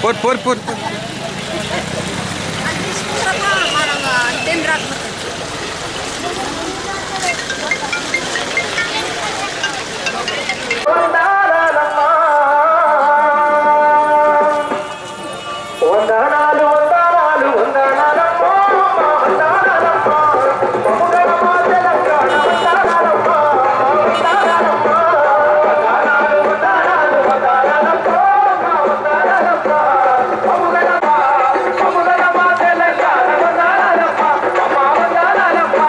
Pour pour pour pour. అది తీసుకుంటామా మనం అంతేం రాకపోతే వందనాలు వందనాలు వందనాలమ్మో వందనాలమ్మో వందనమా తెలంగాణ వందనాలమ్మో వందనాలమ్మో వందనాలు వందనాలు వందనాలమ్మో వందనాలమ్మో వందనమా వందనమా తెలంగాణ వందనాలమ్మో అమ్మా వందనాలమ్మో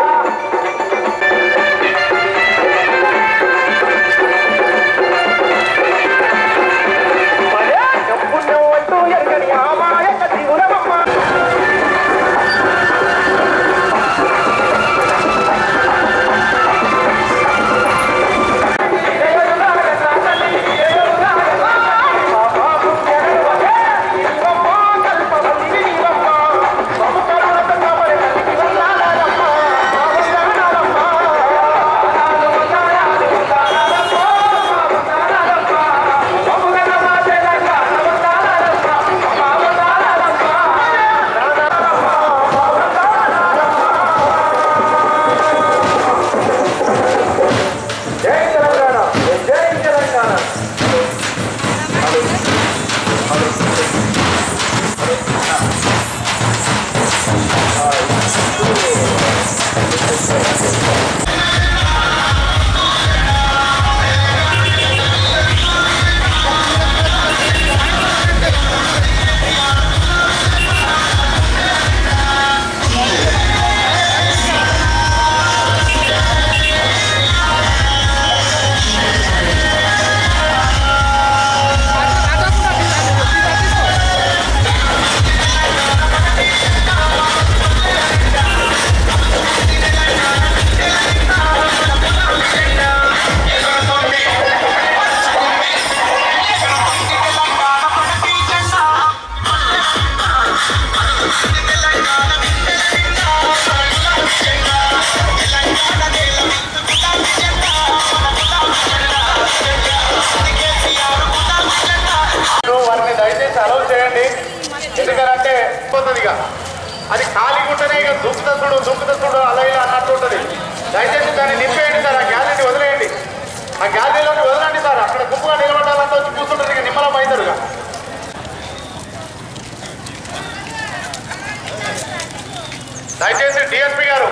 మరే పుణ్యం అంటూ ఎరగని ఆమాయక దిగురమమ్మ జై తెలంగాణ జై తెలంగాణ వారిని దయచేసి అలౌ చేయండి ఎందుకంటే పోతుందిగా అది ఖాళీ ఉంటేనే ఇక దుక్కుత చూడు దుక్కుత చూడు అలా ఇలా అన్నట్టు ఉంటుంది దయచేసి దాన్ని నింపేయండి సార్ ఆ గ్యాలరీని వదిలేయండి ఆ గ్యాలరీలోకి వదలండి సార్ అక్కడ గుంపుగా నిలబడాలంతా వచ్చి కూర్చుంటుంది ఇక నిమ్మలం అవుతారుగా దయచేసి డిఎస్పీ గారు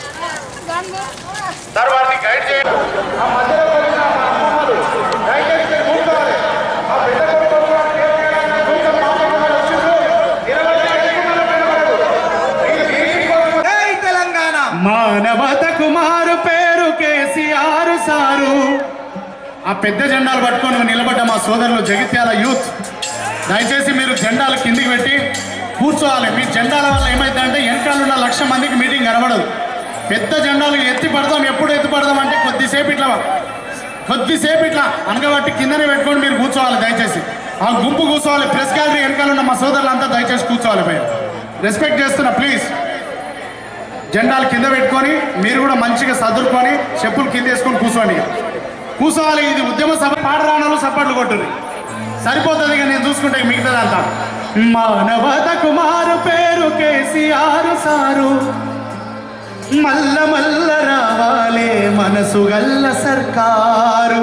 సార్ వారిని గైడ్ చేయండి ఆ మధ్యలో కలిగిన ఆ అమ్మమ్మలు దయచేసి మీరు కూర్చోవాలి ఆ పెద్ద కొడుకు కూడా కేసీఆర్ కొంచెం మాట్లాడుకుని వచ్చిండ్రు. ఇరవై ఐదు నిలబడదు. ఇది మీటింగ్ కోసం మానవత కుమారు పేరు కేసీఆర్ సారు ఆ పెద్ద జెండాలు పట్టుకొని నిలబడ్డ మా సోదరులు జగిత్యాల యూత్ దయచేసి మీరు జెండాలు కిందికి పెట్టి కూర్చోవాలి మీ జెండాల వల్ల ఏమైందంటే వెనకాల ఉన్న లక్ష మందికి మీటింగ్ కనబడదు పెద్ద జెండాలు ఎత్తి పడదాం ఎప్పుడు ఎత్తి పడదాం అంటే కొద్దిసేపు ఇట్లా కొద్దిసేపు ఇట్లా అనగబట్టి కిందనే పెట్టుకొని మీరు కూర్చోవాలి దయచేసి ఆ గుంపు కూర్చోవాలి ప్రెస్ గ్యాలరీ వెనకాల ఉన్న మా సోదరులంతా దయచేసి కూర్చోవాలి భయ రెస్పెక్ట్ చేస్తున్నా ప్లీజ్ జెండాలు కింద పెట్టుకొని మీరు కూడా మంచిగా సదురుకొని చెప్పులు కింద వేసుకొని కూర్చోండి ఇక. కూర్చోవాలి ఇది ఉద్యమ సభ పాడరాణాలు సప్పట్లు కొట్టుర్రి సరిపోతుంది ఇక నేను చూసుకుంటే మిగతాదంతా మానవత కుమారు పేరు కేసీఆర్ సారు మల్ల మల్ల రావాలే మనసు గల్ల సర్కారు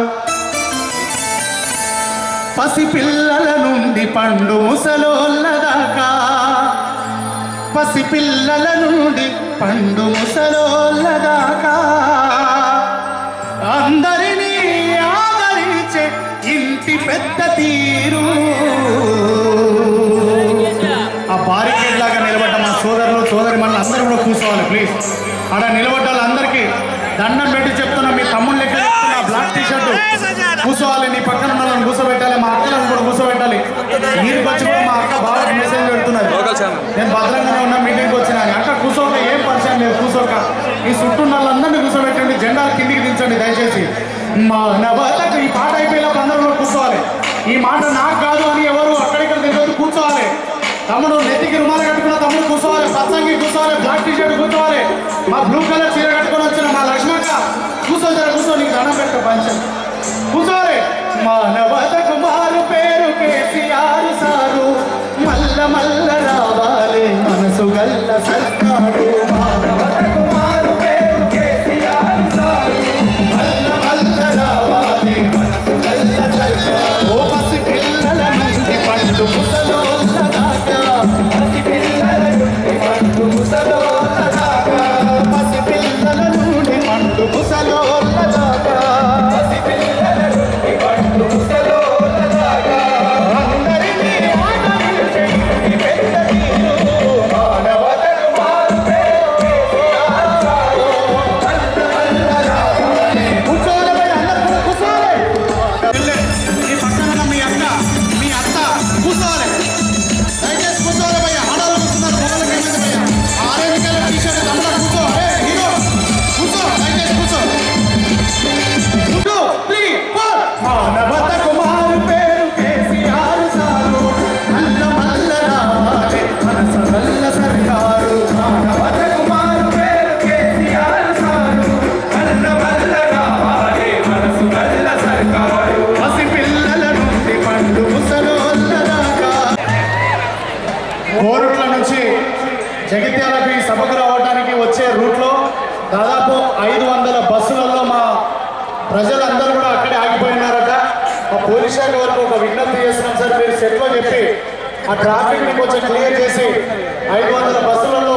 పసిపిల్లల నుండి పండు ముసలోళ్ళ దాకా పసిపిల్లల నుండి పండు ముసలోళ్ళ దాకా అందరినీ ఆదరించే ఇంటి పెద్ద తీరు ఆ బారికేడ్ లాగా నిలబడ్డ మా సోదరులు సోదరి మన అందరూ కూడా కూర్చోవాలి ప్లీజ్ అక్కడ నిలబడ్డ వాళ్ళందరికీ దండం పెట్టి చెప్తున్నా మీ తమ్ముళ్ళ లెక్క చెప్తున్నా బ్లాక్ టీ షర్ట్ కూర్చోవాలి నీ పక్కన ఉన్న వాళ్ళని కూర్చోబెట్టాలి మా అక్కలను కూడా కూర్చోబెట్టాలి మీరు వచ్చి కూడా మా అక్క బాగా మెసేజ్ పెడుతున్నారు లోకల్ ఛానల్ నేను భద్రంగానే ఉన్న మీటింగ్కి వచ్చిన అక్కడ కూర్చోక ఏం పరిచయం లేదు కూర్చోక ఈ చుట్టూ ఉన్న వాళ్ళందరినీ కూర్చోబెట్టండి జెండాలు కిందికి దించండి దయచేసి మానవతకు ఈ పాట అయిపోయినప్పుడు అందరూ కూడా కూర్చోవాలి ఈ మాట నాకు కాదు అని ఎవరు అక్కడిక్కడ తిరగదు కూర్చోవాలి తమ్ముడు నెత్తికి రుమాలు కట్టుకున్న తమ్ముడు కూర్చోవాలి సత్సంగి కూర్చోవాలి బ్లాక్ టీ షర్ట్ కూర్చోవాలి మా బ్లూ కలర్ చీర కట్టుకొని వచ్చిన మా లక్ష్మక్క కూర్చో జర కూర్చో నీకు దండం పెట్ట పంచం కూర్చోవాలి మానవతకు మారు పేరు కేసీఆర్ సారు మల్ల రావాలి మనసు గల్ల సర్కారు మానవతకు మారు పేరు కేసీఆర్ సారు. మల్ల మల్ల రావాలి మనసు గల్ల సర్కారు. ఓ పసి పిల్లల నుండి పండు ముసలోళ్ళ దాకా పసి పిల్లల నుండి పండు ముసలోళ్ళ దాకా పసి పిల్లల నుండి పండు ముసలోళ్ళ దాకా పసి పిల్లల నుండి పండు ముసలోళ్ళ దాకా అందరినీ ఆదరించే ఈ పెద్ద తీరు మానవతకు మారు పేరు కేసీఆర్ సారు. కూర్చోవాలి భయ్, అందరూ కూడా కూర్చోవాలి. పిల్లే, ఈ పక్కన ఉన్న మీ అక్క మీ అత్త కూర్చోవాలి దయచేసి కూర్చోవాలి భయ్య ఆడవాళ్ళు కూర్చున్నారు మొగలకు ఏమైంది భయ్య ఆరెంజ్ కలర్ టీ షర్ట్ తమ్ముడు కూర్చో ఏ హీరో కూర్చో దయచేసి కూర్చో టూ త్రీ ఫోర్ మానవత కుమారు పేరు కేసీఆర్ సారు అల్ల మల్ల రావాలి మనస వల్ల సర్కారు మానవత కుమారు పేరు కేసీఆర్ సారు అల్ల మల్ల రావాలి మనసు వల్ల సర్కారు పసి పిల్లల నుండి పండు ముసలోళ్ళ దాకా కోరుట్ల నుంచి జగిత్యాలకు ఈ సభకు రావడానికి వచ్చే రూట్లో దాదాపు ఐదు వందల బస్సులలో మా ప్రజలందరూ కూడా అక్కడే ఆగిపోయినారట మా పోలీస్ శాఖ వరకు ఒక విజ్ఞప్తి చేస్తున్నాం సార్ మీరు సెట్లో చెప్పి ఆ ట్రాఫిక్ ని కొంచెం క్లియర్ చేసి ఐదు వందల బస్సులలో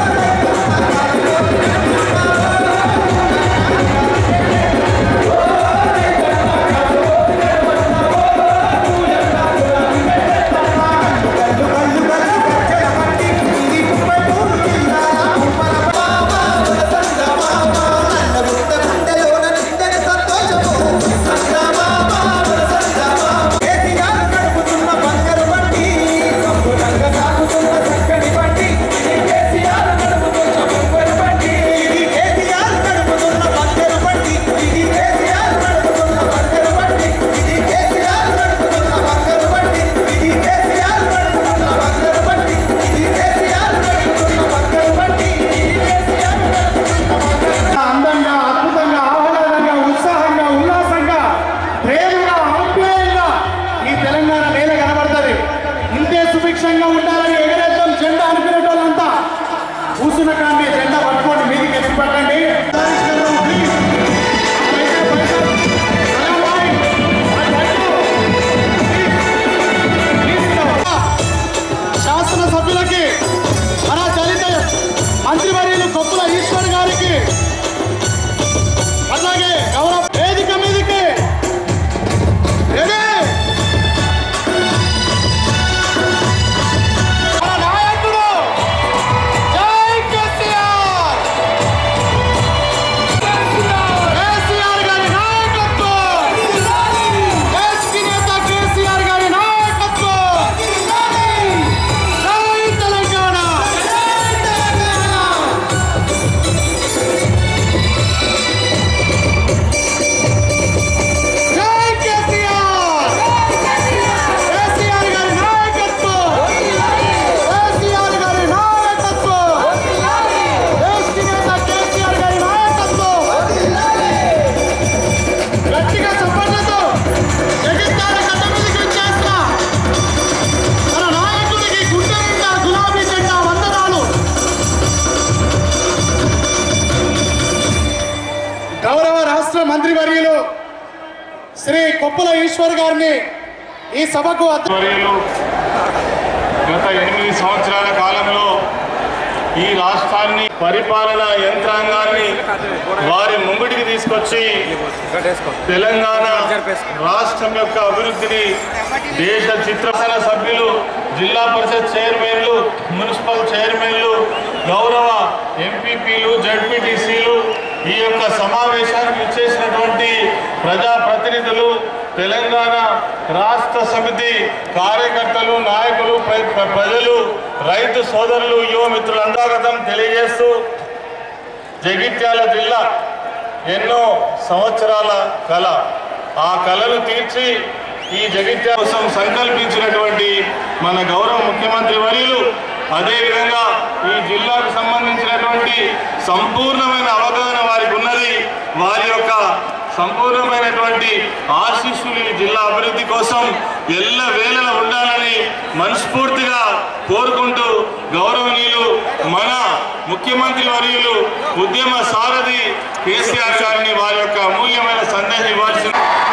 అందంగా అద్భుతంగా ఆహ్లాదంగా ఉత్సాహంగా ఉల్లాసంగా ప్రేమగా ఆప్యాయంగా ఈ తెలంగాణ నేల కనబడుతుంది ఇంతే సుభిక్షంగా ఉండాలని ఎగరేద్దాం జెండా అనుకునే వాళ్ళంతా కూసున్న కాండి జెండా పట్టుకోండి మీదికి ఎత్తి పట్టండి శాసన సభ్యులకి మన దళిత మంత్రివర్యులు కొప్పుల ఈశ్వర్ గారికి అలాగే గౌరవ వేదిక మీదకి రెడీ? మన నాయకుడు జై కేసీఆర్ కేసీఆర్ గారి నాయకత్వం దేశకి నేత కేసీఆర్ గారి నాయకత్వం జై తెలంగాణ జై కేసీఆర్ కేసీఆర్ గారి నాయకత్వం కేసీఆర్ గారి నాయకత్వం దేశకి నేత కేసీఆర్ గారి నాయకత్వం గట్టిగా చప్పట్లతో జగిత్యాల గడ్డ మీదకి వచ్చేసిన మన నాయకుడికి గుండె నిండా గులాబీ జెండా వందనాలు గౌరవ రాష్ట్ర మంత్రివర్యులు శ్రీ కొప్పుల ఈశ్వర్ గారిని ఈ సభకు అధ్య- వర్యులు గత ఎనిమిది సంవత్సరాల కాలంలో ఈ రాష్ట్రాన్ని పరిపాలన యంత్రాంగాన్ని వారి ముంగిటికి తీసుకొచ్చి తెలంగాణ రాష్ట్రం యొక్క అభివృద్ధిని దేశ చిత్రసన సభ్యులు జిల్లా పరిషత్ చైర్మన్లు మున్సిపల్ చైర్మన్లు గౌరవ ఎంపీపీలు జడ్పీటీసీలు ఈ యొక్క సమావేశానికి ఇచ్చేసినటువంటి ప్రజాప్రతినిధులు తెలంగాణ రాష్ట్ర సమితి కార్యకర్తలు నాయకులు ప్ర- ప్ర- ప్రజలు రైతు సోదరులు యువ మిత్రులందాగతం తెలియజేస్తూ జగిత్యాల జిల్లా ఎన్నో సంవత్సరాల కళ ఆ కళను తీర్చి ఈ జగిత్యాల కోసం సంకల్పించినటువంటి మన గౌరవ ముఖ్యమంత్రి వర్యులు అదేవిధంగా ఈ జిల్లాకు సంబంధించినటువంటి సంపూర్ణమైన అవగాహన వారికి ఉన్నది వారి యొక్క సంపూర్ణమైనటువంటి ఆశీస్సులు ఈ జిల్లా అభివృద్ధి కోసం ఎల్ల వేళల ఉండాలని మనస్ఫూర్తిగా కోరుకుంటూ గౌరవనీయులు మన ముఖ్యమంత్రి వర్యులు ఉద్యమ సారథి కేసీఆర్ గారిని వారి యొక్క అమూల్యమైన సందేశం ఇవ్వాల్సిన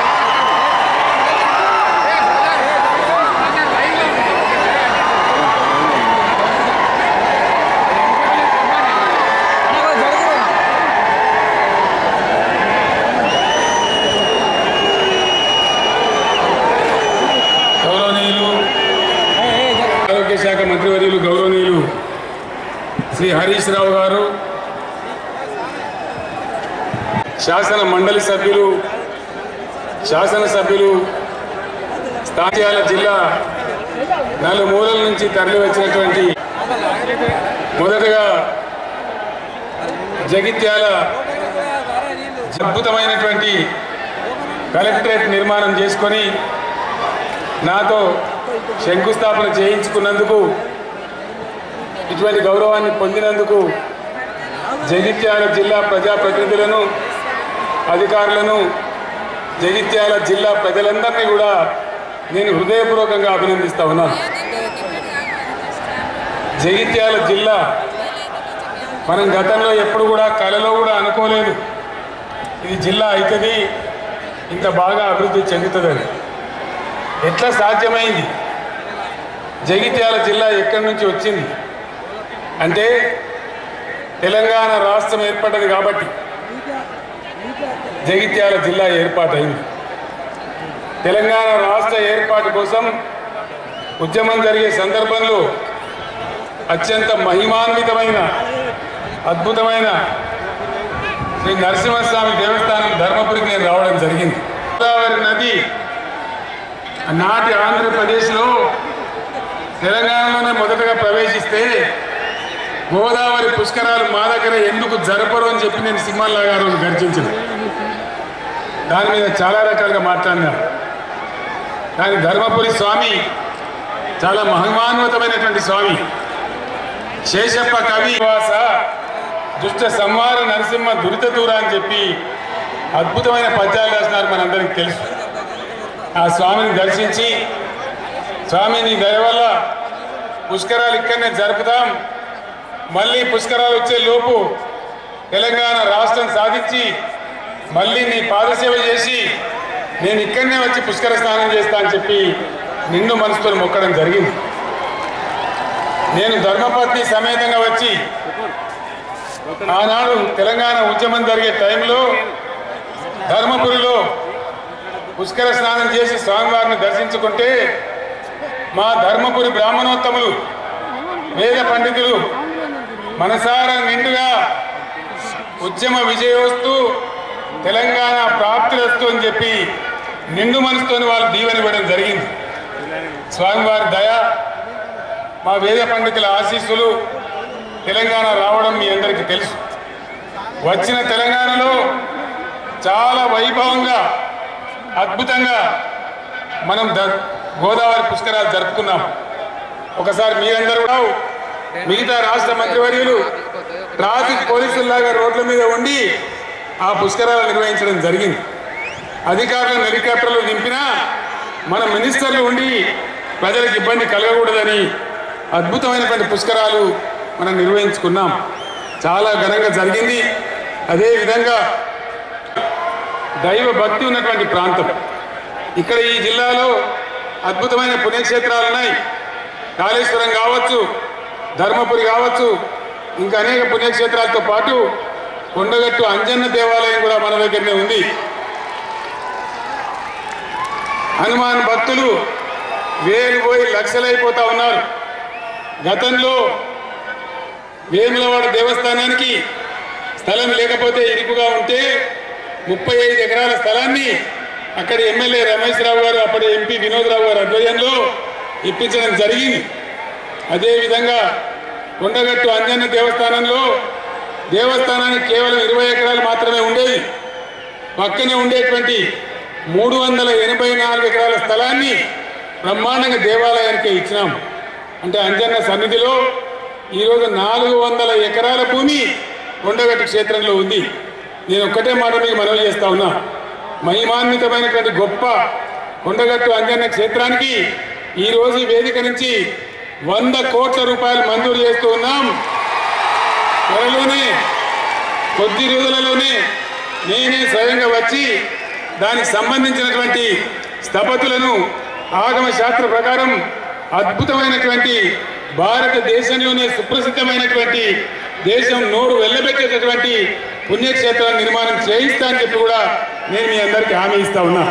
గౌరవనీయులు ఆరోగ్య శాఖ మంత్రివర్యులు గౌరవనీయులు శ్రీ హరీష్ రావు గారు శాసన మండలి సభ్యులు శాసనసభ్యులు స్థానియాల జిల్లా నలుమూలల నుంచి తరలి వచ్చినటువంటి మొదటగా జగిత్యాల అద్భుతమైనటువంటి కలెక్టరేట్ నిర్మాణం చేసుకొని నాతో శంకుస్థాపన చేయించుకున్నందుకు ఇటువంటి గౌరవాన్ని పొందినందుకు జగిత్యాల జిల్లా ప్రజాప్రతినిధులను అధికారులను జగిత్యాల జిల్లా ప్రజలందరినీ కూడా నేను హృదయపూర్వకంగా అభినందిస్తా ఉన్నాను జగిత్యాల జిల్లా మనం గతంలో ఎప్పుడు కూడా కలలో కూడా అనుకోలేదు ఇది జిల్లా అవుతుంది ఇంత బాగా అభివృద్ధి చెందుతుందని ఎట్లా సాధ్యమైంది జగిత్యాల జిల్లా ఎక్కడి నుంచి వచ్చింది అంటే తెలంగాణ రాష్ట్రం ఏర్పడ్డది కాబట్టి జగిత్యాల జిల్లా ఏర్పాటైంది తెలంగాణ రాష్ట్ర ఏర్పాటు కోసం ఉద్యమం జరిగే సందర్భంలో అత్యంత మహిమాన్వితమైన అద్భుతమైన శ్రీ నరసింహస్వామి దేవస్థానం ధర్మపురికి నేను రావడం జరిగింది గోదావరి నది నాటి ఆంధ్రప్రదేశ్లో తెలంగాణలోనే మొదటగా ప్రవేశిస్తే గోదావరి పుష్కరాలు మా దగ్గర ఎందుకు జరపరు అని చెప్పి నేను సింహల్లా గారు గర్జించిన దాని మీద చాలా రకాలుగా మాట్లాడినారు కానీ ధర్మపురి స్వామి చాలా మహిమాన్వితమైనటువంటి స్వామి శేషప్ప కవి వాస దుష్ట సంహార నరసింహ దురిత దూర అని చెప్పి అద్భుతమైన పద్యాలు రాసినారు మనందరికీ తెలుసు ఆ స్వామిని దర్శించి స్వామి నీ దయ వల్ల పుష్కరాలు ఇక్కడనే జరుపుదాం మళ్ళీ పుష్కరాలు వచ్చే లోపు తెలంగాణ రాష్ట్రం సాధించి మళ్ళీ నీ పాదసేవ చేసి నేను ఇక్కడనే వచ్చి పుష్కర స్నానం చేస్తా అని చెప్పి నిన్ను మనసుతో మొక్కడం జరిగింది నేను ధర్మపత్ని సమేతంగా వచ్చి ఆనాడు తెలంగాణ ఉద్యమం జరిగే టైంలో ధర్మపురిలో పుష్కర స్నానం చేసి స్వామివారిని దర్శించుకుంటే మా ధర్మపురి బ్రాహ్మణోత్తములు వేద పండితులు మనసారా నిండుగా ఉద్యమ విజయోస్తు తెలంగాణ ప్రాప్తిరస్తు అని చెప్పి నిండు మనసుతోని వాళ్ళు దీవెనివ్వడం జరిగింది స్వామివారి దయ మా వేద పండితుల ఆశీస్సులు తెలంగాణ రావడం మీ అందరికీ తెలుసు వచ్చిన తెలంగాణలో చాలా వైభవంగా అద్భుతంగా మనం ద గోదావరి పుష్కరాలు జరుపుకున్నాం ఒకసారి మీరందరూ కూడా మిగతా రాష్ట్ర మంత్రివర్యులు ట్రాఫిక్ పోలీసుల్లాగా రోడ్ల మీద ఉండి ఆ పుష్కరాలు నిర్వహించడం జరిగింది అధికారులను హెలికాప్టర్లు దింపినా మన మినిస్టర్లు ఉండి ప్రజలకు ఇబ్బంది కలగకూడదని అద్భుతమైనటువంటి పుష్కరాలు మనం నిర్వహించుకున్నాం చాలా ఘనంగా జరిగింది అదేవిధంగా దైవ భక్తి ఉన్నటువంటి ప్రాంతం ఇక్కడ ఈ జిల్లాలో అద్భుతమైన పుణ్యక్షేత్రాలు ఉన్నాయి కాళేశ్వరం కావచ్చు ధర్మపురి కావచ్చు ఇంకా అనేక పుణ్యక్షేత్రాలతో పాటు కొండగట్టు అంజన్న దేవాలయం కూడా మన దగ్గరనే ఉంది హనుమాన్ భక్తులు వేలు పోయి లక్షలైపోతా ఉన్నారు గతంలో వేములవాడ దేవస్థానానికి స్థలం లేకపోతే ఇరుకుగా ఉంటే ముప్పై ఐదు ఎకరాల స్థలాన్ని అక్కడి ఎమ్మెల్యే రమేష్ రావు గారు అప్పటి ఎంపీ వినోద్ రావు గారు ఆధ్వర్యంలో ఇప్పించడం జరిగింది అదేవిధంగా కొండగట్టు అంజన్న దేవస్థానంలో దేవస్థానానికి కేవలం ఇరవై ఎకరాలు మాత్రమే ఉండేది పక్కనే ఉండేటువంటి మూడు వందల ఎనభై నాలుగు ఎకరాల స్థలాన్ని బ్రహ్మాండంగా దేవాలయానికి ఇచ్చినాం అంటే అంజన్న సన్నిధిలో ఈరోజు నాలుగు వందల ఎకరాల భూమి కొండగట్టు క్షేత్రంలో ఉంది నేను ఒక్కటే మాట మీకు మనవి చేస్తా ఉన్నా మహిమాన్వితమైనటువంటి గొప్ప కొండగట్టు అంజన్న క్షేత్రానికి ఈ రోజు ఈ వేదిక నుంచి వంద కోట్ల రూపాయలు మంజూరు చేస్తూ ఉన్నాం త్వరలోనే కొద్ది రోజులలోనే నేనే స్వయంగా వచ్చి దానికి సంబంధించినటువంటి స్థపతులను ఆగమ శాస్త్ర ప్రకారం అద్భుతమైనటువంటి భారతదేశంలోనే సుప్రసిద్ధమైనటువంటి దేశం నోరు వెళ్ళబెట్టేటటువంటి పుణ్యక్షేత్రాన్ని నిర్మాణం చేయిస్తా అని చెప్పి కూడా నేను మీ అందరికీ హామీ ఇస్తా ఉన్నా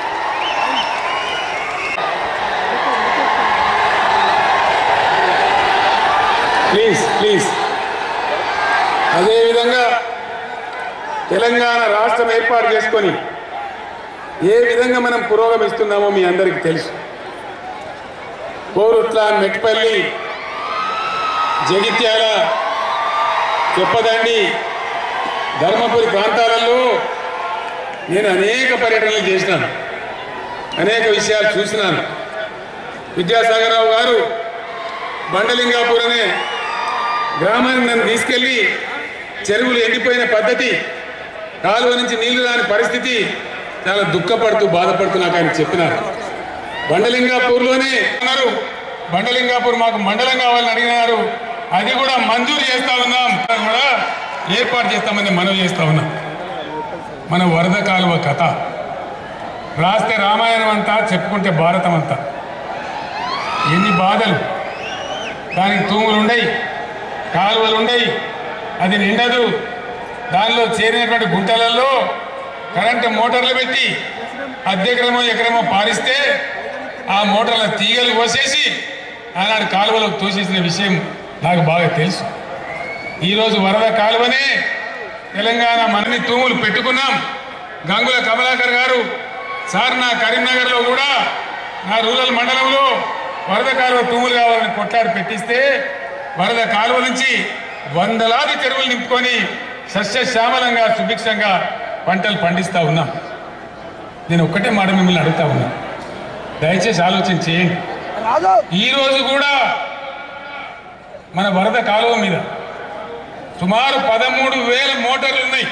ప్లీజ్ ప్లీజ్ అదేవిధంగా తెలంగాణ రాష్ట్రం ఏర్పాటు చేసుకొని ఏ విధంగా మనం పురోగమిస్తున్నామో మీ అందరికీ తెలుసు కోరుట్ల మెట్పల్లి జగిత్యాల చెప్పదండి ధర్మపురి ప్రాంతాలలో నేను అనేక పర్యటనలు చేసినాను అనేక విషయాలు చూసినాను విద్యాసాగరరావు గారు బండలింగాపూర్ అనే గ్రామానికి నన్ను తీసుకెళ్ళి చెరువులు ఎండిపోయిన పద్ధతి కాలువ నుంచి నీళ్లు రాని పరిస్థితి చాలా దుఃఖపడుతూ బాధపడుతూ నాకు ఆయన చెప్పినారు బండలింగాపూర్లోనే అన్నారు బండలింగాపూర్ మాకు మండలం కావాలని అడిగినారు అది కూడా మంజూరు చేస్తా ఉన్నాం అది కూడా ఏర్పాటు చేస్తామని మనవి చేస్తా ఉన్నాం మన వరద కాలువ కథ రాస్తే రామాయణం అంతా చెప్పుకుంటే భారతం అంతా ఎన్ని బాధలు దానికి తూములు ఉండయి కాలువలు ఉండయి అది నిండదు దానిలో చేరినటువంటి గుంటలలో కరెంటు మోటార్లు పెట్టి అద్దెకరమో ఎకరమో పారిస్తే ఆ మోటార్ల తీగలు కోసేసి ఆనాడు కాలువలోకి తోసేసిన విషయం నాకు బాగా తెలుసు ఈరోజు వరద కాలువనే తెలంగాణ మనని తూములు పెట్టుకున్నాం గంగుల కమలాకర్ గారు సార్ నా కరీంనగర్లో కూడా నా రూరల్ మండలంలో వరద కాలువ తూములు కావాలని కొట్లాడి పెట్టిస్తే వరద కాలువ నుంచి వందలాది చెరువులు నింపుకొని సస్యశ్యామలంగా సుభిక్షంగా పంటలు పండిస్తా ఉన్నాం నేను ఒక్కటే మాట మిమ్మల్ని అడుగుతా ఉన్నా దయచేసి ఆలోచన చేయండి ఈ రోజు కూడా మన వరద కాలువ మీద సుమారు పదమూడు వేల మోటార్లు ఉన్నాయి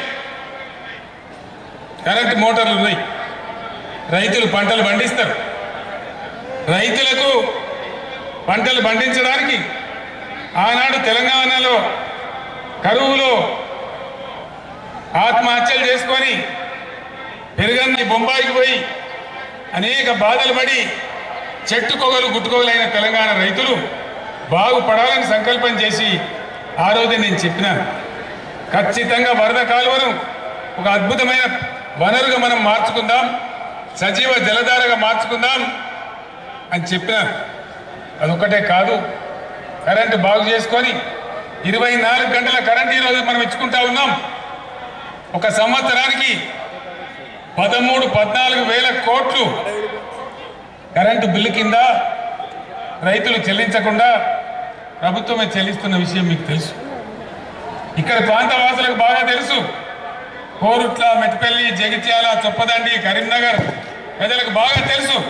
కరెంట్ మోటార్లు ఉన్నాయి రైతులు పంటలు పండిస్తారు రైతులకు పంటలు పండించడానికి ఆనాడు తెలంగాణలో కరువులో ఆత్మహత్యలు చేసుకొని పెరుగన్ని బొంబాయికి పోయి అనేక బాధలు పడి చెట్టుకొగలు గుట్టుకొగలైన తెలంగాణ రైతులు బాగుపడాలని సంకల్పం చేసి ఆ రోజు నేను చెప్పినాను ఖచ్చితంగా వరద కాలువను ఒక అద్భుతమైన వనరుగా మనం మార్చుకుందాం సజీవ జలధారగా మార్చుకుందాం అని చెప్పినాను అదొక్కటే కాదు కరెంటు బాగు చేసుకొని ఇరవై నాలుగు గంటల కరెంట్ ఈరోజు మనం ఇచ్చుకుంటా ఉన్నాం ఒక సంవత్సరానికి పదమూడు పద్నాలుగు వేల కోట్లు కరెంటు బిల్లు కింద రైతులు చెల్లించకుండా ప్రభుత్వమే చెల్లిస్తున్న విషయం మీకు తెలుసు ఇక్కడ ప్రాంత వాసులకు బాగా తెలుసు కోరుట్ల మెట్పల్లి జగిత్యాల చొప్పదండి కరీంనగర్ ప్రజలకు బాగా తెలుసు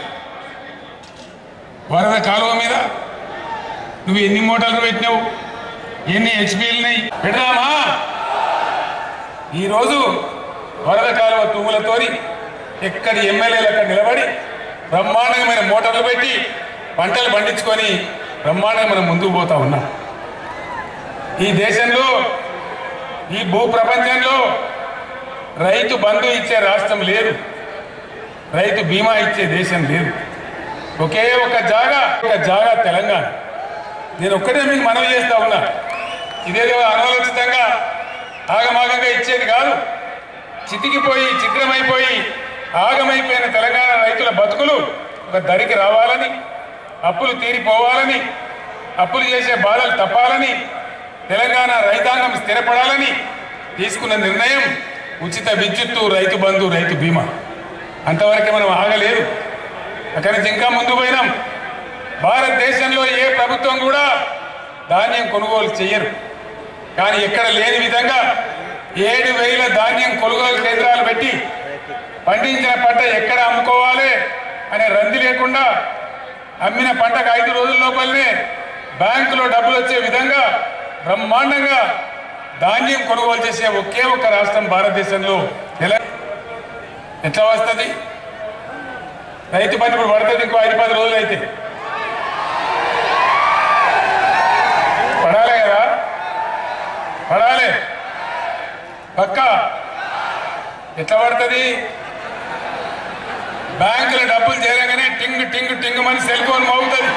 వరద కాలువ మీద నువ్వు ఎన్ని మోటార్లు పెట్టినావు ఎన్ని హెచ్పీలున్నాయి పెడదామా ఈరోజు వరద కాలువ తూములతోని ఎక్కడి ఎమ్మెల్యేలు అక్కడ నిలబడి బ్రహ్మాండమైన మోటార్లు పెట్టి పంటలు పండించుకొని బ్రహ్మాండంగా మనం ముందుకు పోతా ఉన్నాం ఈ దేశంలో ఈ భూ ప్రపంచంలో రైతు బంధు ఇచ్చే రాష్ట్రం లేదు రైతు బీమా ఇచ్చే దేశం లేదు ఒకే ఒక జాగా ఒక జాగా తెలంగాణ నేను ఒక్కటే మీకు మనవి చేస్తా ఉన్నా ఇదేదో అనాలోచితంగా ఆగమాగంగా ఇచ్చేది కాదు చితికిపోయి చిత్రమైపోయి ఆగమైపోయిన తెలంగాణ రైతుల బతుకులు ఒక దరికి రావాలని అప్పులు తీరిపోవాలని అప్పులు చేసే బాధలు తప్పాలని తెలంగాణ రైతాంగం స్థిరపడాలని తీసుకున్న నిర్ణయం ఉచిత విద్యుత్తు రైతు బంధు రైతు బీమా అంతవరకే మనం ఆగలేదు అక్కడి నుంచి ఇంకా ముందు పోయినాం భారతదేశంలో ఏ ప్రభుత్వం కూడా ధాన్యం కొనుగోలు చేయరు కానీ ఎక్కడ లేని విధంగా ఏడు వేల ధాన్యం కొనుగోలు కేంద్రాలు పెట్టి పండించిన పంట ఎక్కడ అమ్ముకోవాలి అనే రంది లేకుండా అమ్మిన పంటకు ఐదు రోజుల లోపలనే బ్యాంకులో డబ్బులు వచ్చే విధంగా బ్రహ్మాండంగా ధాన్యం కొనుగోలు చేసే ఒకే ఒక్క రాష్ట్రం భారతదేశంలో తెలంగాణ ఎట్లా వస్తుంది రైతు బంధు ఇప్పుడు పడుతుంది ఇంకో ఐదు పది రోజులు అయితే పడాలి కదా పడాలి పక్క ఎట్లా పడుతుంది బ్యాంకులో డబ్బులు చేరగానే టింగ్ టింగ్ టింగ్ మని సెల్ ఫోన్ మోగుతుంది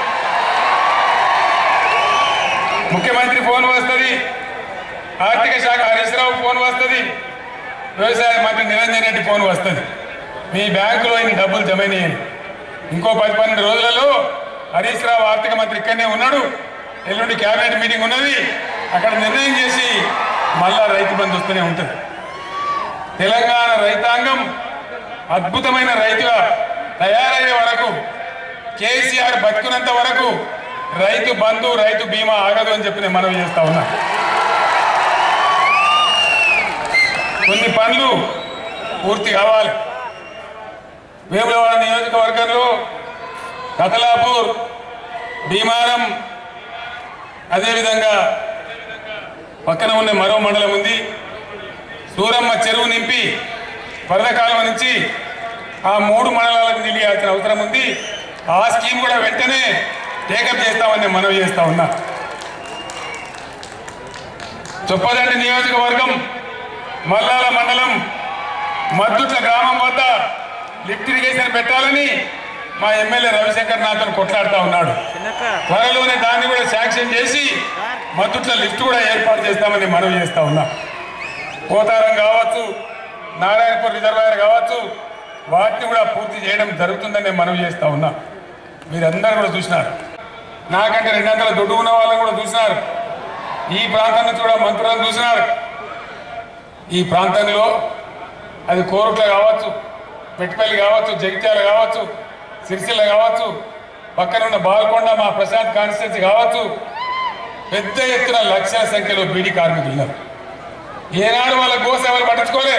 ముఖ్యమంత్రి ఫోన్ వస్తుంది ఆర్థిక శాఖ హరీష్ రావు ఫోన్ వస్తుంది వ్యవసాయ మంత్రి నిరంజన్ రెడ్డి ఫోన్ వస్తుంది మీ బ్యాంకులో ఇన్ని డబ్బులు జమైనాయని ఇంకో పది పన్నెండు రోజులలో హరీష్ రావు ఆర్థిక మంత్రి ఇక్కడనే ఉన్నాడు ఎల్లుండి కేబినెట్ మీటింగ్ ఉన్నది అక్కడ నిర్ణయం చేసి మళ్ళా రైతు బంధు వస్తూనే ఉంటుంది తెలంగాణ రైతాంగం అద్భుతమైన రైతుగా తయారయ్యే వరకు కేసీఆర్ బతుకున్నంత వరకు రైతు బంధు రైతు బీమా ఆగదు అని చెప్పి నేను మనవి చేస్తా ఉన్నా కొన్ని పనులు పూర్తి కావాలి వేములవాడ నియోజకవర్గంలో కతలాపూర్ భీమారం అదేవిధంగా పక్కన ఉన్న మరో మండలం ఉంది సూరమ్మ చెరువు నింపి వరద కాలువ నుంచి ఆ మూడు మండలాలకు నీళ్ళు ఇవ్వాల్సిన అవసరం ఉంది ఆ స్కీమ్ కూడా వెంటనే టేకప్ చేస్తామని నేను మనవి చేస్తా ఉన్నా చొప్పదండి నియోజకవర్గం మల్లాల మండలం మద్దుట్ల గ్రామం వద్ద లిఫ్ట్ ఇరిగేషన్ పెట్టాలని మా ఎమ్మెల్యే రవిశంకర్ నాథ్ కొట్లాడుతా ఉన్నాడు త్వరలోనే దాన్ని కూడా శాంక్షన్ చేసి మద్దుట్ల లిఫ్ట్ కూడా ఏర్పాటు చేస్తామని మనవి చేస్తా ఉన్నా పోతారం కావచ్చు నారాయణపూర్ రిజర్వాయర్ కావచ్చు వాటిని కూడా పూర్తి చేయడం జరుగుతుందని నేను మనవి చేస్తా ఉన్నా మీరందరూ కూడా చూసినారు నాకంటే రెండు వందల దొడ్డు ఉన్న వాళ్ళని కూడా చూసినారు ఈ ప్రాంతం నుంచి కూడా మంత్రులను చూసినారు ఈ ప్రాంతంలో అది కోరుట్ల కావచ్చు పెట్టుపల్లి కావచ్చు జగిత్యాల కావచ్చు సిరిసిల్ల కావచ్చు పక్కన ఉన్న బాల్కొండ మా ప్రశాంత్ కాన్స్టిట్యున్సీ కావచ్చు పెద్ద ఎత్తున లక్షల సంఖ్యలో బీడీ కార్మికులు ఉన్నారు ఏనాడు వాళ్ళ గోస ఎవరు పట్టించుకోలే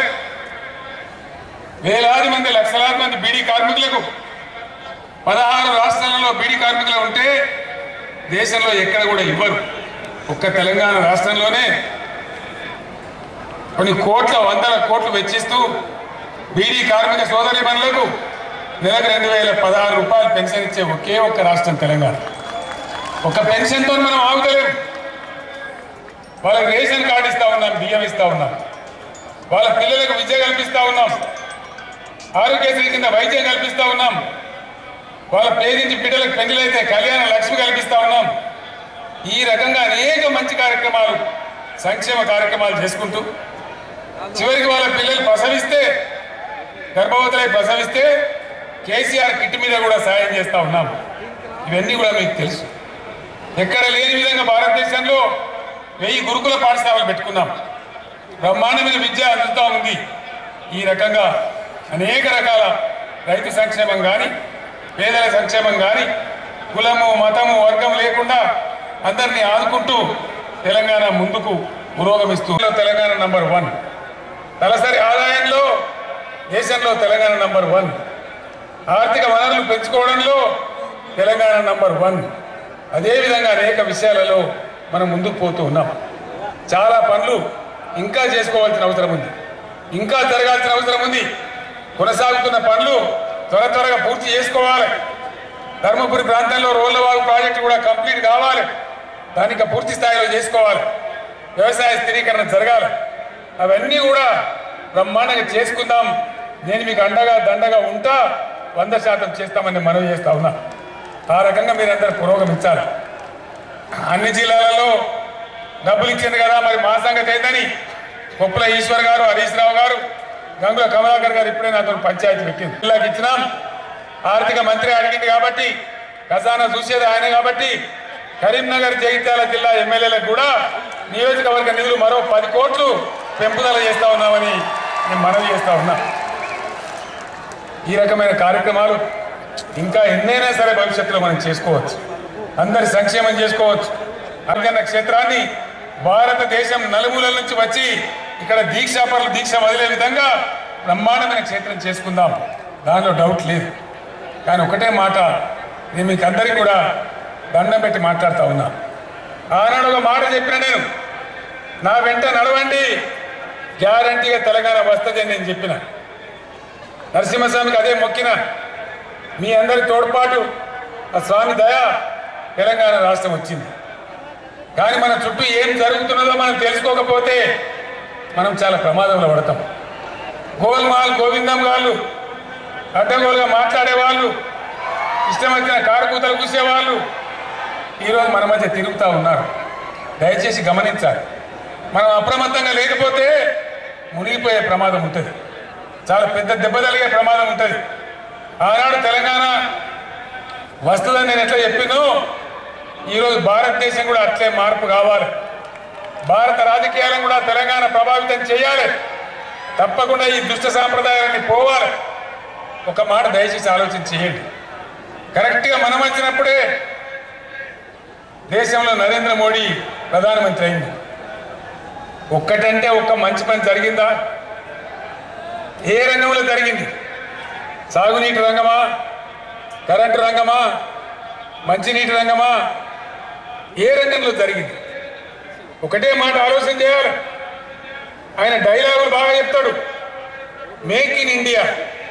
వేలాది మంది లక్షలాది మంది బీడీ కార్మికులకు పదహారు రాష్ట్రాలలో బీడీ కార్మికులు ఉంటే దేశంలో ఎక్కడ కూడా ఇవ్వరు ఒక్క తెలంగాణ రాష్ట్రంలోనే కొన్ని కోట్ల వందల కోట్లు వెచ్చిస్తూ బీడీ కార్మిక సోదరి మనులకు నెలకు రెండు వేల పదహారు రూపాయలు పెన్షన్ ఇచ్చే ఒకే ఒక్క రాష్ట్రం తెలంగాణ ఒక పెన్షన్తో మనం ఆగుతలేం వాళ్ళకి రేషన్ కార్డు ఇస్తా ఉన్నాం బియ్యం ఇస్తా ఉన్నాం వాళ్ళ పిల్లలకు విద్య కల్పిస్తా ఉన్నాం ఆరోగ్యశ్రీ కింద వైద్యం కల్పిస్తా ఉన్నాం వాళ్ళ పేదించి బిడ్డలకు పెళ్లిలైతే కళ్యాణ లక్ష్మి కల్పిస్తా ఉన్నాం ఈ రకంగా అనేక మంచి కార్యక్రమాలు సంక్షేమ కార్యక్రమాలు చేసుకుంటూ చివరికి వాళ్ళ పిల్లలు ప్రసవిస్తే గర్భవతులై ప్రసవిస్తే కేసీఆర్ కిట్ మీద కూడా సాయం చేస్తా ఉన్నాం ఇవన్నీ కూడా మీకు తెలుసు ఎక్కడ లేని విధంగా భారతదేశంలో వెయ్యి గురుకుల పాఠశాలలు పెట్టుకున్నాం బ్రహ్మాండమైన విద్య అందుతూ ఉంది ఈ రకంగా అనేక రకాల రైతు సంక్షేమం కానీ పేదల సంక్షేమం కానీ కులము మతము వర్గం లేకుండా అందరినీ ఆదుకుంటూ తెలంగాణ ముందుకు పురోగమిస్తూ తెలంగాణ నంబర్ వన్ తలసరి ఆదాయంలో దేశంలో తెలంగాణ నంబర్ వన్ ఆర్థిక వనరులు పెంచుకోవడంలో తెలంగాణ నంబర్ వన్ అదేవిధంగా అనేక విషయాలలో మనం ముందుకు పోతూ ఉన్నాం చాలా పనులు ఇంకా చేసుకోవాల్సిన అవసరం ఉంది ఇంకా జరగాల్సిన అవసరం ఉంది కొనసాగుతున్న పనులు త్వర త్వరగా పూర్తి చేసుకోవాలి ధర్మపురి ప్రాంతంలో రోళ్లవాగు ప్రాజెక్టు కూడా కంప్లీట్ కావాలి దానికి పూర్తి స్థాయిలో చేసుకోవాలి వ్యవసాయ స్థిరీకరణ జరగాలి అవన్నీ కూడా బ్రహ్మాండంగా చేసుకుందాం నేను మీకు అండగా దండగా ఉంటా వంద శాతం చేస్తామని మనవి చేస్తా ఉన్నా ఆ రకంగా మీరందరూ పురోగమించాలి అన్ని జిల్లాలలో డబ్బులు ఇచ్చింది కదా మరి మా సంగతి ఏందని కొప్పుల ఈశ్వర్ గారు హరీష్ రావు గారు గంగుల కమలాకర్ గారు ఇప్పుడే నాతో పంచాయతీ పెట్టింది జిల్లాకి ఇచ్చినాం ఆర్థిక మంత్రి అడిగింది కాబట్టి ఖజానా చూసేది ఆయన కాబట్టి కరీంనగర్ జగిత్యాల జిల్లా ఎమ్మెల్యేలకు కూడా నియోజకవర్గ నిధులు మరో పది కోట్లు పెంపుదల చేస్తా ఉన్నామని నేను మనవి చేస్తా ఉన్నా ఈ రకమైన కార్యక్రమాలు ఇంకా ఎన్నైనా సరే భవిష్యత్తులో మనం చేసుకోవచ్చు అందరి సంక్షేమం చేసుకోవచ్చు అర్జన క్షేత్రాన్ని భారతదేశం నలుమూలల నుంచి వచ్చి ఇక్కడ దీక్షాపరులు దీక్ష వదిలే విధంగా బ్రహ్మాండమైన క్షేత్రం చేసుకుందాం దానిలో డౌట్ లేదు కానీ ఒకటే మాట నేను మీకు అందరికీ కూడా దండం పెట్టి మాట్లాడుతూ ఉన్నా ఆనాడు ఒక మాట చెప్పిన నేను నా వెంట నడవండి గ్యారంటీగా తెలంగాణ వస్తుంది అని నేను చెప్పిన నరసింహస్వామికి అదే మొక్కిన మీ అందరి తోడ్పాటు ఆ స్వామి దయ తెలంగాణ రాష్ట్రం వచ్చింది కానీ మన చుట్టూ ఏం జరుగుతున్నదో మనం తెలుసుకోకపోతే మనం చాలా ప్రమాదంలో పడతాం గోల్మాల్ గోవిందం వాళ్ళు అడ్డగోలుగా మాట్లాడే వాళ్ళు ఇష్టం వచ్చిన కారుకూతలు కూసేవాళ్ళు ఈరోజు మన మధ్య తిరుగుతూ ఉన్నారు దయచేసి గమనించాలి మనం అప్రమత్తంగా లేకపోతే మునిగిపోయే ప్రమాదం ఉంటుంది చాలా పెద్ద దెబ్బ తగిలే ప్రమాదం ఉంటుంది ఆనాడు తెలంగాణ వస్తుందని నేను ఎట్లా చెప్పినో ఈరోజు భారతదేశం కూడా అట్లే మార్పు కావాలి భారత రాజకీయాలను కూడా తెలంగాణ ప్రభావితం చేయాలి తప్పకుండా ఈ దుష్ట సాంప్రదాయాన్ని పోవాలి ఒక మాట దయచేసి ఆలోచన చేయండి కరెక్ట్గా మనం వచ్చినప్పుడే దేశంలో నరేంద్ర మోడీ ప్రధానమంత్రి అయింది ఒక్కటంటే ఒక్క మంచి పని జరిగిందా ఏ రంగంలో జరిగింది సాగునీటి రంగమా కరెంటు రంగమా మంచినీటి రంగమా ఏ రంగంలో జరిగింది ఒకటే మాట ఆలోచన చేయాలి ఆయన డైలాగులు బాగా చెప్తాడు make in India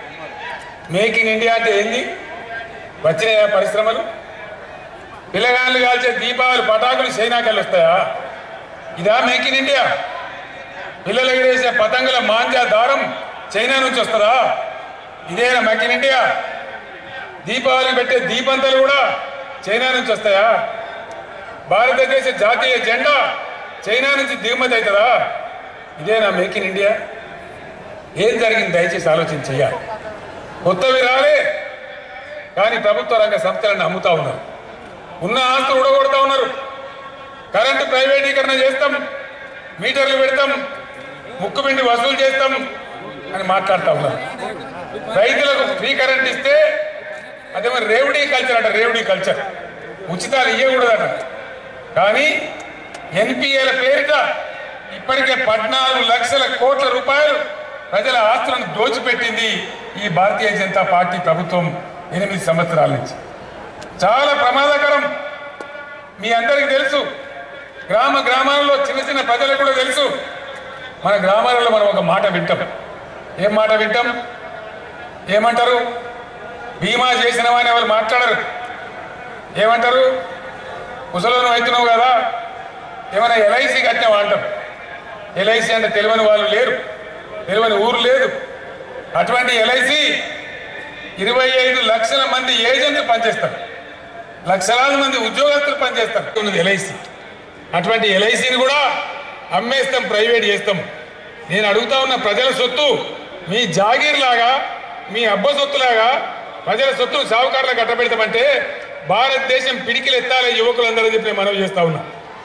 make in India అంటే ఏంది వచ్చినాయా పరిశ్రమలు పిల్లగాళ్ళు కాల్చే దీపావళి పటాకులు చైనాకెళ్ళి వస్తాయా ఇదా మేక్ ఇన్ ఇండియా పిల్లలు ఎగిరేసే పతంగుల మాంజా దారం చైనా నుంచి వస్తుందా ఇదేనా మేక్ ఇన్ ఇండియా దీపావళి పెట్టే దీపంతలు కూడా చైనా నుంచి వస్తాయా భారతదేశ జాతీయ జెండా చైనా నుంచి దిగుమతి అవుతుందా ఇదేనా మేక్ ఇన్ ఇండియా ఏం జరిగింది దయచేసి ఆలోచన చేయాలి కొత్తవి రాలే కానీ ప్రభుత్వ రంగ సంస్థలను అమ్ముతా ఉన్నారు ఉన్న ఆస్తులు ఉడగొడతా ఉన్నారు కరెంటు ప్రైవేటీకరణ చేస్తాం మీటర్లు పెడతాం ముక్కు పిండి వసూలు చేస్తాం అని మాట్లాడుతూ ఉన్నారు రైతులకు ఫ్రీ కరెంట్ ఇస్తే అదేమో రేవుడీ కల్చర్ అంట రేవుడీ కల్చర్ ఉచితాలు ఇవ్వకూడదట కానీ ఎన్పిఏల పేరిట ఇప్పటికే పద్నాలుగు లక్షల కోట్ల రూపాయలు ప్రజల ఆస్తులను దోచిపెట్టింది ఈ భారతీయ జనతా పార్టీ ప్రభుత్వం ఎనిమిది సంవత్సరాల నుంచి చాలా ప్రమాదకరం మీ అందరికీ తెలుసు గ్రామ గ్రామాలలో చిన్న చిన్న ప్రజలకు కూడా తెలుసు మన గ్రామాలలో మనం ఒక మాట వింటాం ఏం మాట వింటాం ఏమంటారు బీమా చేసిన వాని వాళ్ళు మాట్లాడరు ఏమంటారు ముసలోను అవుతున్నావు కదా ఏమైనా ఎల్ఐసి కట్టినావా అంటాం ఎల్ఐసి అంటే తెలియని వాళ్ళు లేరు తెలియని ఊరు లేదు అటువంటి ఎల్ఐసి ఇరవై ఐదు లక్షల మంది ఏజెంట్లు పనిచేస్తారు లక్షలాది మంది ఉద్యోగస్తులు పనిచేస్తారు ఉన్నది ఎల్ఐసి అటువంటి ఎల్ఐసిని కూడా అమ్మేస్తాం ప్రైవేట్ చేస్తాం నేను అడుగుతా ఉన్న ప్రజల సొత్తు మీ జాగీర్ లాగా మీ అబ్బ సొత్తులాగా ప్రజల సొత్తును సావుకారులకు కట్టబెడతామంటే భారతదేశం పిడికిలు ఎత్తాలి యువకులందరూ చెప్పి నేను మనవి చేస్తా ఉన్నా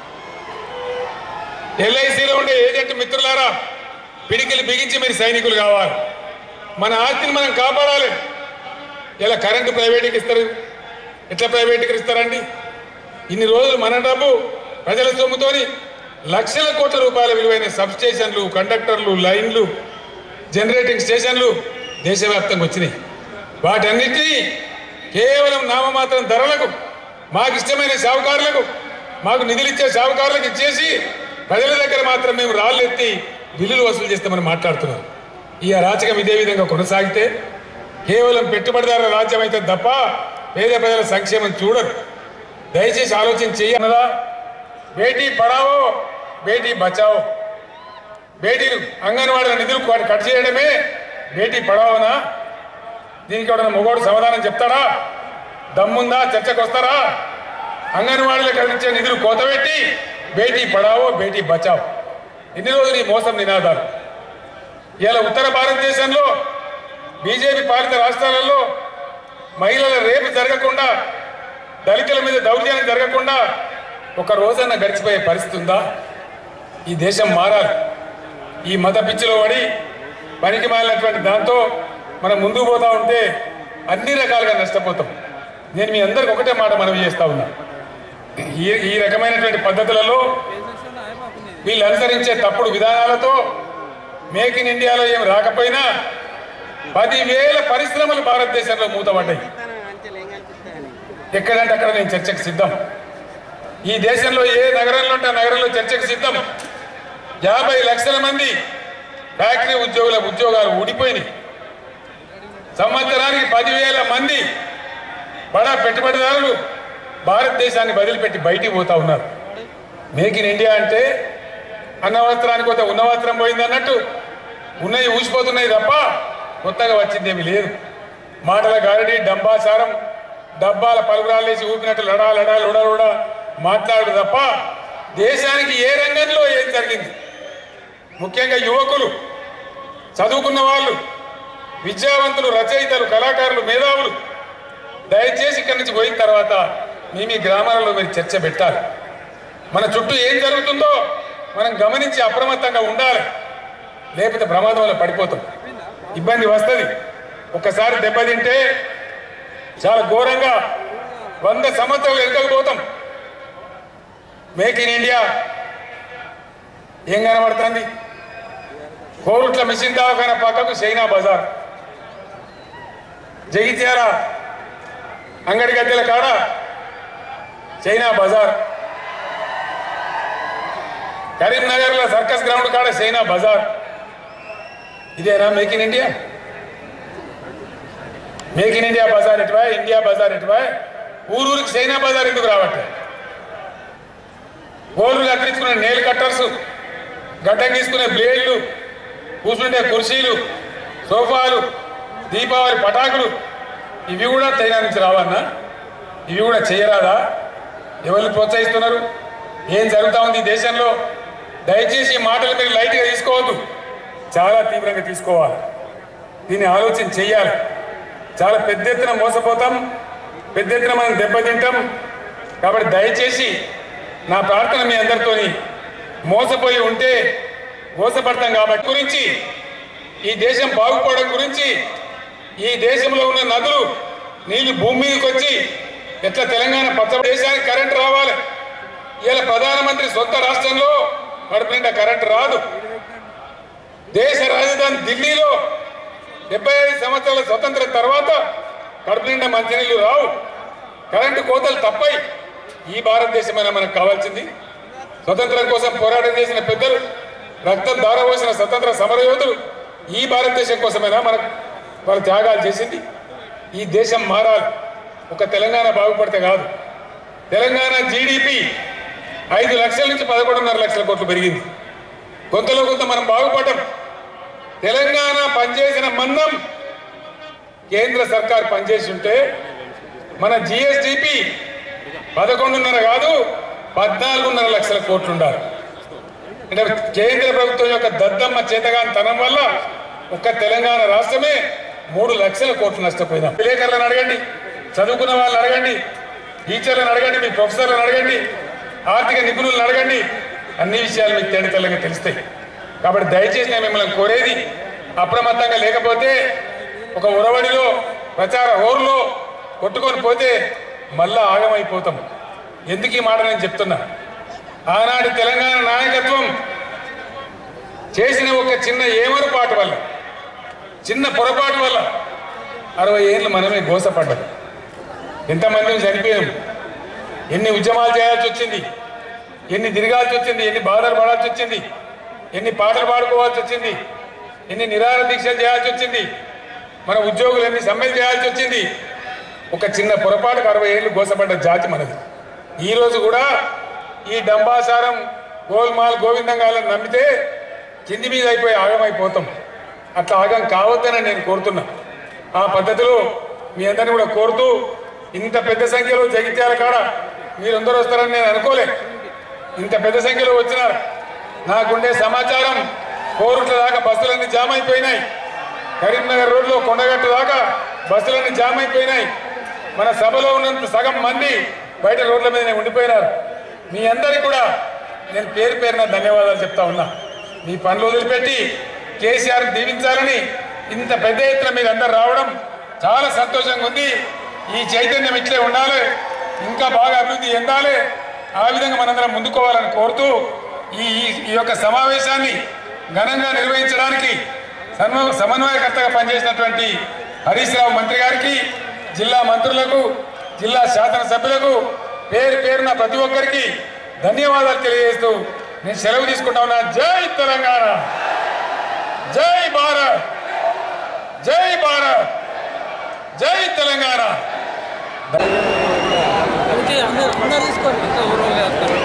ఎల్ఐసిలో ఉండే ఏజెంట్ మిత్రులారా పిడికిలు బిగించి మీరు సైనికులు కావాలి మన ఆస్తిని మనం కాపాడాలి ఇలా కరెంటు ప్రైవేట్కి ఇస్తారు ఎట్లా ప్రైవేట్కి ఇస్తారండి ఇన్ని రోజులు మన డబ్బు ప్రజల సొమ్ముతోని లక్షల కోట్ల రూపాయల విలువైన సబ్ స్టేషన్లు కండక్టర్లు లైన్లు జనరేటింగ్ స్టేషన్లు దేశవ్యాప్తంగా వచ్చినాయి వాటన్నిటినీ కేవలం నామమాత్రం ధరలకు మాకు ఇష్టమైన షావుకారులకు మాకు నిధులు ఇచ్చే షావుకారులకు ఇచ్చేసి ప్రజల దగ్గర మాత్రం మేము రాళ్ళు ఎత్తి బిల్లులు వసూలు చేస్తామని మాట్లాడుతున్నారు ఈ అరాచకం ఇదే విధంగా కొనసాగితే కేవలం పెట్టుబడిదారుల రాజ్యం అయితే తప్ప పేద ప్రజల సంక్షేమం చూడరు దయచేసి ఆలోచన చేయన్నదా బేటీ పడావో బేటీ బచావో బేటీలు అంగన్వాడీల నిధులు కట్ కట్ చేయడమే బేటీ పడావోనా దీనికి ఎవడన్నా మొగోడు సమాధానం చెప్తాడా దమ్ముందా చర్చకు వస్తారా అంగన్వాడీలకు ఇచ్చే నిధులు కోతపెట్టి బేటీ పడావో బేటీ బచావో ఎన్ని రోజులు ఈ మోసం నినాదాలు ఇలా ఉత్తర భారతదేశంలో బీజేపీ పాలిత రాష్ట్రాలలో మహిళల రేపు జరగకుండా దళితుల మీద దౌర్జన్యం జరగకుండా ఒక రోజన్న గడిచిపోయే పరిస్థితి ఉందా ఈ దేశం మారాలి ఈ మత పిచ్చిలో పడి పనికి మాలినటువంటి దాంతో మనం ముందుకు పోతా ఉంటే అన్ని రకాలుగా నష్టపోతాం నేను మీ అందరికి ఒకటే మాట మనవి చేస్తా ఉన్నా ఈ ఈ రకమైనటువంటి పద్ధతులలో వీళ్ళు అనుసరించే తప్పుడు విధానాలతో మేక్ ఇన్ ఇండియాలో ఏం రాకపోయినా పదివేల పరిశ్రమలు భారతదేశంలో మూతపడ్డాయి ఎక్కడంటే అక్కడ నేను చర్చకు సిద్ధం ఈ దేశంలో ఏ నగరంలో ఉంటే ఆ నగరంలో చర్చకు సిద్ధం యాభై లక్షల మంది ఫ్యాక్టరీ ఉద్యోగుల ఉద్యోగాలు ఊడిపోయినాయి సంవత్సరానికి పదివేల మంది బడా పెట్టుబడిదారులు భారతదేశాన్ని వదిలిపెట్టి బయటికి పోతా ఉన్నారు మేక్ ఇన్ ఇండియా అంటే అన్న వస్త్రానికి పోతే ఉన్న వస్త్రం పోయింది అన్నట్టు ఉన్నవి ఊసిపోతున్నాయి తప్ప కొత్తగా వచ్చిందేమి లేదు మాటల గారడి డంబాచారం డబ్బాల పలుగురాలు వేసి ఊపినట్టు లడా లడా లుడా లుడా మాట్లాడు తప్ప దేశానికి ఏ రంగంలో ఏం జరిగింది ముఖ్యంగా యువకులు చదువుకున్న వాళ్ళు విద్యావంతులు రచయితలు కళాకారులు మేధావులు దయచేసి ఇక్కడి నుంచి పోయిన తర్వాత మీ మీ గ్రామాలలో మీరు చర్చ పెట్టాలి మన చుట్టూ ఏం జరుగుతుందో మనం గమనించి అప్రమత్తంగా ఉండాలి లేకపోతే ప్రమాదం వల్ల పడిపోతాం ఇబ్బంది వస్తుంది ఒక్కసారి దెబ్బతింటే చాలా ఘోరంగా వంద సంవత్సరాలు వెనుకకు పోతాం మేక్ ఇన్ ఇండియా ఏం కనబడుతుంది కోరుట్ల మిషన్ దవాఖాన పక్కకు చైనా బజార్ జగిత్యాల అంగడి గద్దెల కాడ చైనా బజార్ కరీంనగర్లో సర్కస్ గ్రౌండ్ కాడ చైనా బజార్ ఇదేనా make in India make in India బజార్ ఎటువా ఇండియా బజార్ ఎటువా ఊరూరికి చైనా బజార్ ఎందుకు రావట్లే గోళ్ళు కత్తిరించుకునే నేల్ కట్టర్స్ గడ్డం తీసుకునే బ్లేడ్లు కూర్చుండే కుర్చీలు సోఫాలు దీపావళి పటాకులు ఇవి కూడా చైనా నుంచి రావన్నా ఇవి కూడా చేయరాదా ఎవరిని ప్రోత్సహిస్తున్నారు ఏం జరుగుతా ఉంది ఈ దేశంలో దయచేసి ఈ మాటలు మీరు లైట్గా తీసుకోవద్దు చాలా తీవ్రంగా తీసుకోవాలి దీన్ని ఆలోచన చేయాలి చాలా పెద్ద ఎత్తున మోసపోతాం పెద్ద ఎత్తున మనం దెబ్బతింటాం కాబట్టి దయచేసి నా ప్రార్థన మీ అందరితోని మోసపోయి ఉంటే మోసపడతాం కాబట్టి గురించి ఈ దేశం బాగుపడడం గురించి ఈ దేశంలో ఉన్న నదులు నీళ్లు భూమి మీదకి వచ్చి ఎట్లా తెలంగాణ పచ్చ దేశానికి కరెంట్ రావాలి ఇలా ప్రధానమంత్రి సొంత రాష్ట్రంలో కడుపు నిండా కరెంట్ రాదు దేశ రాజధాని ఢిల్లీలో డెబ్బై ఐదు సంవత్సరాల స్వతంత్రం తర్వాత కడుపు నిండా మంచినీళ్లు రావు కరెంటు కోతలు తప్పై ఈ భారతదేశమైనా మనకు కావాల్సింది స్వతంత్రం కోసం పోరాటం చేసిన పెద్దలు రక్తం దారపోసిన స్వతంత్ర సమరయోధులు ఈ భారతదేశం కోసమైనా మనకు వాళ్ళు త్యాగాలు చేసింది ఈ దేశం మారాలి ఒక తెలంగాణ బాగుపడితే కాదు తెలంగాణ జీడిపి ఐదు లక్షల నుంచి పదకొండున్నర లక్షల కోట్లు పెరిగింది కొంతలో కొంత మనం బాగుపడ్డాం తెలంగాణ పనిచేసిన మందం కేంద్ర సర్కార్ పనిచేసి ఉంటే మన జిఎస్డిపి పదకొండున్నర కాదు పద్నాలుగున్నర లక్షల కోట్లు ఉండాలి అంటే కేంద్ర ప్రభుత్వం యొక్క దద్దమ్మ చేతగాని తనం వల్ల ఒక్క తెలంగాణ రాష్ట్రమే మూడు లక్షల కోట్లు నష్టపోయినాం విలేకరులను అడగండి చదువుకున్న వాళ్ళని అడగండి టీచర్లను అడగండి మీ ప్రొఫెసర్లను అడగండి ఆర్థిక నిపుణులను అడగండి అన్ని విషయాలు మీకు తేడా తెల్లగా తెలుస్తాయి కాబట్టి దయచేసి నేను మిమ్మల్ని కోరేది అప్రమత్తంగా లేకపోతే ఒక ఉరవడిలో ప్రచార హోరులో కొట్టుకొని పోతే మళ్ళా ఆగమైపోతాం ఎందుకు ఈ మాట నేను చెప్తున్నా ఆనాటి తెలంగాణ నాయకత్వం చేసిన ఒక చిన్న ఏమరుపాటు వల్ల చిన్న పొరపాటు వల్ల అరవై ఏళ్ళు మనమే గోసపడ్డాం ఎంతమందిని చనిపోయాం ఎన్ని ఉద్యమాలు చేయాల్సి వచ్చింది ఎన్ని తిరగాల్సి వచ్చింది ఎన్ని బాధలు పడాల్సి వచ్చింది ఎన్ని పాటలు పాడుకోవాల్సి వచ్చింది ఎన్ని నిరాహార దీక్షలు చేయాల్సి వచ్చింది మన ఉద్యోగులు ఎన్ని సమ్మెలు చేయాల్సి వచ్చింది ఒక చిన్న పొరపాటుకు అరవై ఏళ్ళు గోసపడ్డ జాతి మనది ఈ రోజు కూడా ఈ డంబాసారం గోల్మాల్ గోవిందంగాలను నమ్మితే కింది మీద అయిపోయి ఆగమైపోతాం అట్లా ఆగం కావద్దని నేను కోరుతున్నా ఆ పద్ధతిలో మీ అందరిని కూడా కోరుతూ ఇంత పెద్ద సంఖ్యలో జగిత్యాల కాడ మీరందరూ వస్తారని నేను అనుకోలే ఇంత పెద్ద సంఖ్యలో వచ్చినారు నాకుండే సమాచారం కోరుట్ల దాకా బస్సులన్నీ జామ్ అయిపోయినాయి కరీంనగర్ రోడ్లో కొండగట్టు దాకా బస్సులన్నీ జామ్ అయిపోయినాయి మన సభలో ఉన్నంత సగం మంది బయట రోడ్ల మీద ఉండిపోయినారు మీ అందరికీ కూడా నేను పేరు పేరున ధన్యవాదాలు చెప్తా ఉన్నా మీ పనులు వదిలిపెట్టి కేసీఆర్ దీవించాలని ఇంత పెద్ద ఎత్తున మీరు అందరు రావడం చాలా సంతోషంగా ఉంది ఈ చైతన్యం ఇట్లే ఉండాలి ఇంకా బాగా అభివృద్ధి చెందాలి ఆ విధంగా మనందరం ముందుకోవాలని కోరుతూ ఈ ఈ- ఈ యొక్క సమావేశాన్ని ఘనంగా నిర్వహించడానికి సన్మ- సమన్వయకర్తగా పనిచేసినటువంటి హరీష్ రావు మంత్రి గారికి జిల్లా మంత్రులకు జిల్లా శాసనసభ్యులకు పేరు పేరున ప్రతి ఒక్కరికి ధన్యవాదాలు తెలియజేస్తూ నేను సెలవు తీసుకుంటా ఉన్నా జై తెలంగాణ జై భారత్ జై భారత్ తెలంగాణ అందుకే అందరు అందరు తీసుకోండి ఇంకా ఊరు